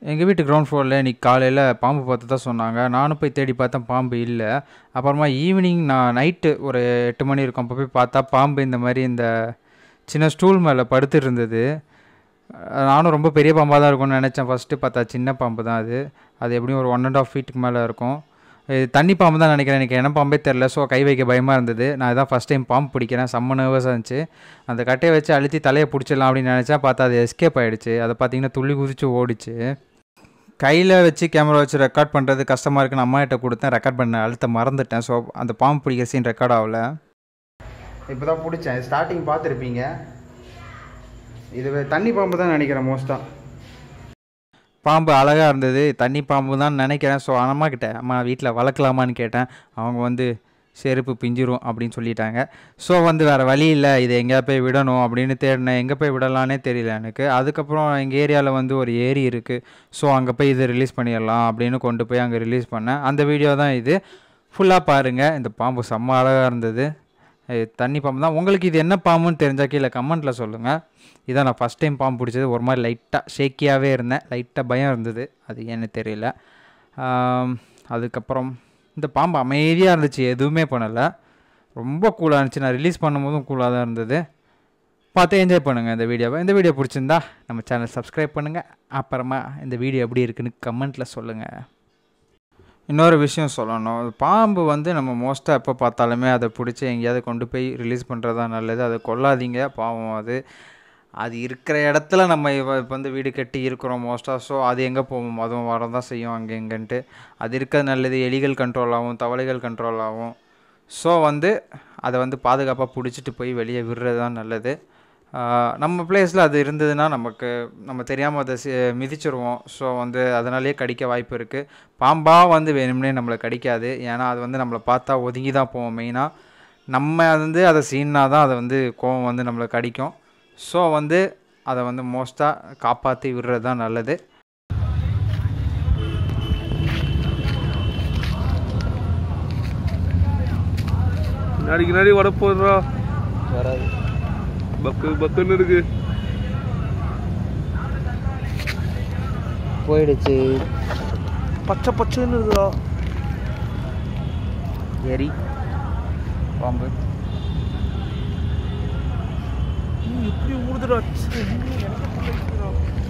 எங்கள் வீட்டு கிரவுண்ட் ஃப்ளோரில் இன்னைக்கு காலையில் பாம்பு பார்த்து தான் சொன்னாங்க நானும் போய் தேடி பார்த்தேன் பாம்பு இல்லை அப்புறமா ஈவினிங் நான் நைட்டு ஒரு எட்டு மணி இருக்கும் அப்போ போய் பார்த்தா பாம்பு இந்த மாதிரி இந்த சின்ன ஸ்டூல் மேலே படுத்துட்டு இருந்தது அஹ் நானும் ரொம்ப பெரிய பாம்பாக தான் இருக்கும்னு நினச்சேன் ஃபஸ்ட்டு பார்த்தா சின்ன பாம்பு தான் அது அது எப்படியும் ஒரு ஒன் அண்ட் ஆஃப் ஃபீட்டுக்கு மேலே இருக்கும் இது தண்ணி பாம்பு தான் நினைக்கிறேன் எனக்கு என்ன பாம்பே தெரில ஸோ கை வைக்க பயமாக இருந்தது நான் இதான் ஃபஸ்ட் டைம் பாம்பு பிடிக்கிறேன் செம்ம நர்வஸாக இருந்துச்சு அந்த கட்டையை வச்சு அழுத்தி தலையை பிடிச்சிடலாம் அப்படின்னு நினச்சா பார்த்தா அது எஸ்கேப் ஆகிடுச்சு அதை பார்த்தீங்கன்னா துள்ளி குதிச்சு ஓடிச்சு கையில் வச்சு கேமரா வச்சு ரெக்கார்ட் பண்ணுறது கஷ்டமாக இருக்குன்னு அம்மா கிட்ட கொடுத்தேன் ரெக்கார்ட் பண்ண அழுத்த மறந்துட்டேன் ஸோ அந்த பாம்பு பிடிக்கிற சீன் ரெக்கார்ட் ஆகல இப்போ தான் பிடிச்சேன் ஸ்டார்டிங் பார்த்துருப்பீங்க இது தண்ணி பாம்பு தான் நினைக்கிறேன் மோஸ்ட்டாக பாம்பு அழகாக இருந்தது தண்ணி பாம்பு தான் நினைக்கிறேன் ஸோ அம்மா கிட்ட அம்மா வீட்டில் வளர்க்கலாமான்னு கேட்டேன் அவங்க வந்து செருப்பு பிஞ்சிரும் அப்படின்னு சொல்லிட்டாங்க ஸோ வந்து வேறு வழி இல்லை இதை எங்கேயா போய் விடணும் அப்படின்னு தேடினேன் எங்கே போய் விடலான்னே தெரியல எனக்கு அதுக்கப்புறம் எங்கள் ஏரியாவில் வந்து ஒரு ஏரி இருக்குது ஸோ அங்கே போய் இதை ரிலீஸ் பண்ணிடலாம் அப்படின்னு கொண்டு போய் அங்கே ரிலீஸ் பண்ணேன் அந்த வீடியோ தான் இது ஃபுல்லாக பாருங்கள் இந்த பாம்பு செம்ம அழகாக இருந்தது இது தண்ணி பாம்பு தான் உங்களுக்கு இது என்ன பாம்புன்னு தெரிஞ்சா கீழே கமெண்ட்டில் சொல்லுங்கள் இதான் நான் ஃபஸ்ட் டைம் பாம்பு பிடிச்சது ஒரு மாதிரி லைட்டாக ஷேக்கியாகவே இருந்தேன் லைட்டாக பயம் இருந்தது அது ஏன்னு தெரியல ஆம், அதுக்கப்புறம் இந்த பாம்பு அமைதியாக இருந்துச்சு எதுவுமே பண்ணலை ரொம்ப கூலாக இருந்துச்சு நான் ரிலீஸ் பண்ணும்போதும் கூலாக தான் இருந்தது பார்த்து என்ஜாய் பண்ணுங்கள் இந்த வீடியோவை இந்த வீடியோ பிடிச்சிருந்தா நம்ம சேனல் சப்ஸ்கிரைப் பண்ணுங்கள் அப்புறமா இந்த வீடியோ எப்படி இருக்குன்னு கமெண்ட்டில் சொல்லுங்கள் இன்னொரு விஷயம் சொல்லணும் பாம்பு வந்து நம்ம மோஸ்ட்டாக எப்போ பார்த்தாலுமே அதை பிடிச்சி எங்கேயாவது கொண்டு போய் ரிலீஸ் பண்ணுறது தான் நல்லது அதை கொல்லாதீங்க பாவம் அது அது இருக்கிற இடத்துல நம்ம இப்போ வந்து வீடு கட்டி இருக்கிறோம் மோஸ்ட்டாக ஸோ அது எங்கே போகும் அதுவும் வர தான் செய்யும் அங்கே எங்கன்ட்டு அது இருக்கிறது நல்லது எலிகள் கண்ட்ரோல் ஆகும் தவளைகள் கண்ட்ரோல் ஆகும் ஸோ வந்து அதை வந்து பாதுகாப்பாக பிடிச்சிட்டு போய் வெளியே விடுறது தான் நல்லது ஆஹ் நம்ம பிளேஸில் அது இருந்ததுன்னா நமக்கு நம்ம தெரியாமல் அதை சி- மிதிச்சிருவோம் ஸோ வந்து அதனாலேயே கடிக்க வாய்ப்பு இருக்குது பாம்பாக வந்து வேணும்னே நம்மளை கடிக்காது ஏன்னா அது வந்து நம்மளை பார்த்தா ஒதுங்கி தான் போவோம் மெயினாக நம்ம வந்து அதை சீனா தான் அதை வந்து கோவம் வந்து நம்மளை கடிக்கும் ஸோ வந்து அதை வந்து மோஸ்ட்டாக காப்பாற்றி விடுறது தான் நல்லது பின்னாடி பின்னாடி வர போடுறா வராது பக்கு பக்குன்னு இருக்கு போயிடுச்சு பச்சை பச்சைன்னு இருக்குதா எரி பாம்பு நீ எப்படி ஊடுதுடா ச்சே, நீ எனக்கு புள்ள இருக்குடா.